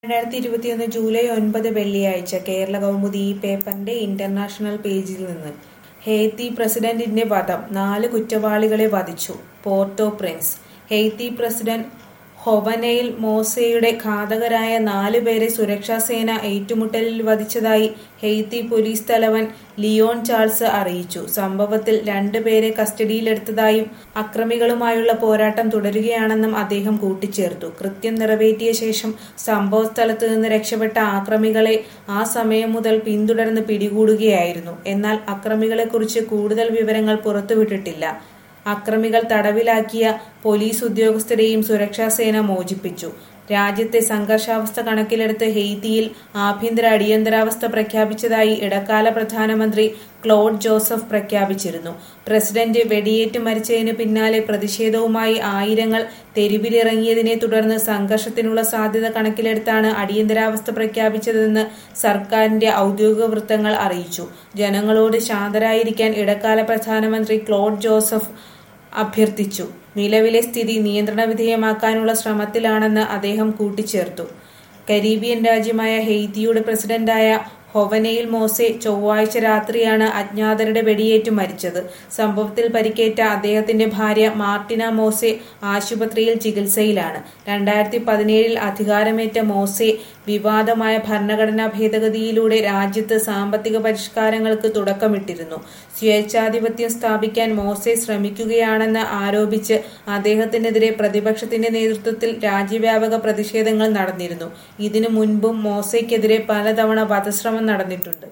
രണ്ടായിരത്തി ഇരുപത്തിയൊന്ന് ജൂലൈ ഒൻപത് വെള്ളിയാഴ്ച കേരള കൗമുദി ഈ പേപ്പറിന്റെ ഇന്റർനാഷണൽ പേജിൽ നിന്ന് ഹെയ്ത്തി പ്രസിഡന്റിന്റെ വധം നാല് കുറ്റവാളികളെ വധിച്ചു പോർട്ടോ പ്രിൻസ് ഹെയ്ത്തി പ്രസിഡന്റ് ഹൊവനയിൽ മോസയുടെ ഘാതകരായ നാല് പേരെ സുരക്ഷാസേന ഏറ്റുമുട്ടലിൽ വധിച്ചതായി ഹെയ്ത്തി പോലീസ് തലവൻ ലിയോൺ ചാൾസ് അറിയിച്ചു സംഭവത്തിൽ രണ്ട് പേരെ കസ്റ്റഡിയിലെടുത്തതായും അക്രമികളുമായുള്ള പോരാട്ടം തുടരുകയാണെന്നും അദ്ദേഹം കൂട്ടിച്ചേർത്തു കൃത്യം നിറവേറ്റിയ ശേഷം സംഭവസ്ഥലത്ത് നിന്ന് രക്ഷപ്പെട്ട ആക്രമികളെ ആ സമയം മുതൽ പിന്തുടർന്ന് പിടികൂടുകയായിരുന്നു എന്നാൽ അക്രമികളെക്കുറിച്ച് കൂടുതൽ വിവരങ്ങൾ പുറത്തുവിട്ടിട്ടില്ല അക്രമികൾ തടവിലാക്കിയ പോലീസ് ഉദ്യോഗസ്ഥരെയും സുരക്ഷാസേന മോചിപ്പിച്ചു രാജ്യത്തെ സംഘർഷാവസ്ഥ കണക്കിലെടുത്ത് ഹെയ്ത്തിയിൽ ആഭ്യന്തര അടിയന്തരാവസ്ഥ പ്രഖ്യാപിച്ചതായി ഇടക്കാല പ്രധാനമന്ത്രി ക്ലോഡ് ജോസഫ് പ്രഖ്യാപിച്ചിരുന്നു പ്രസിഡന്റ് വെടിയേറ്റ് മരിച്ചതിന് പിന്നാലെ പ്രതിഷേധവുമായി ആയിരങ്ങൾ തെരുവിലിറങ്ങിയതിനെ തുടർന്ന് സംഘർഷത്തിനുള്ള സാധ്യത കണക്കിലെടുത്താണ് അടിയന്തരാവസ്ഥ പ്രഖ്യാപിച്ചതെന്ന് സർക്കാരിന്റെ ഔദ്യോഗിക വൃത്തങ്ങൾ അറിയിച്ചു ജനങ്ങളോട് ശാന്തരായിരിക്കാൻ ഇടക്കാല പ്രധാനമന്ത്രി ക്ലോഡ് ജോസഫ് അഭ്യർത്ഥിച്ചു നിലവിലെ സ്ഥിതി നിയന്ത്രണ വിധേയമാക്കാനുള്ള ശ്രമത്തിലാണെന്ന് അദ്ദേഹം കൂട്ടിച്ചേർത്തു കരീബിയൻ രാജ്യമായ ഹെയ്ത്തിയുടെ പ്രസിഡന്റായ ഹൊവനയിൽ മോസെ ചൊവ്വാഴ്ച രാത്രിയാണ് അജ്ഞാതരുടെ വെടിയേറ്റ് മരിച്ചത് സംഭവത്തിൽ പരിക്കേറ്റ അദ്ദേഹത്തിന്റെ ഭാര്യ മാർട്ടിന മോസെ ആശുപത്രിയിൽ ചികിത്സയിലാണ് രണ്ടായിരത്തി പതിനേഴിൽ അധികാരമേറ്റ മോസെ വിവാദമായ ഭരണഘടനാ ഭേദഗതിയിലൂടെ രാജ്യത്ത് സാമ്പത്തിക പരിഷ്കാരങ്ങൾക്ക് തുടക്കമിട്ടിരുന്നു സ്വേച്ഛാധിപത്യം സ്ഥാപിക്കാൻ മോസെ ശ്രമിക്കുകയാണെന്ന് ആരോപിച്ച് അദ്ദേഹത്തിനെതിരെ പ്രതിപക്ഷത്തിന്റെ നേതൃത്വത്തിൽ രാജ്യവ്യാപക പ്രതിഷേധങ്ങൾ നടന്നിരുന്നു ഇതിനു മുൻപും മോസയ്ക്കെതിരെ പലതവണ വധശ്രമം നടന്നിട്ടുണ്ട്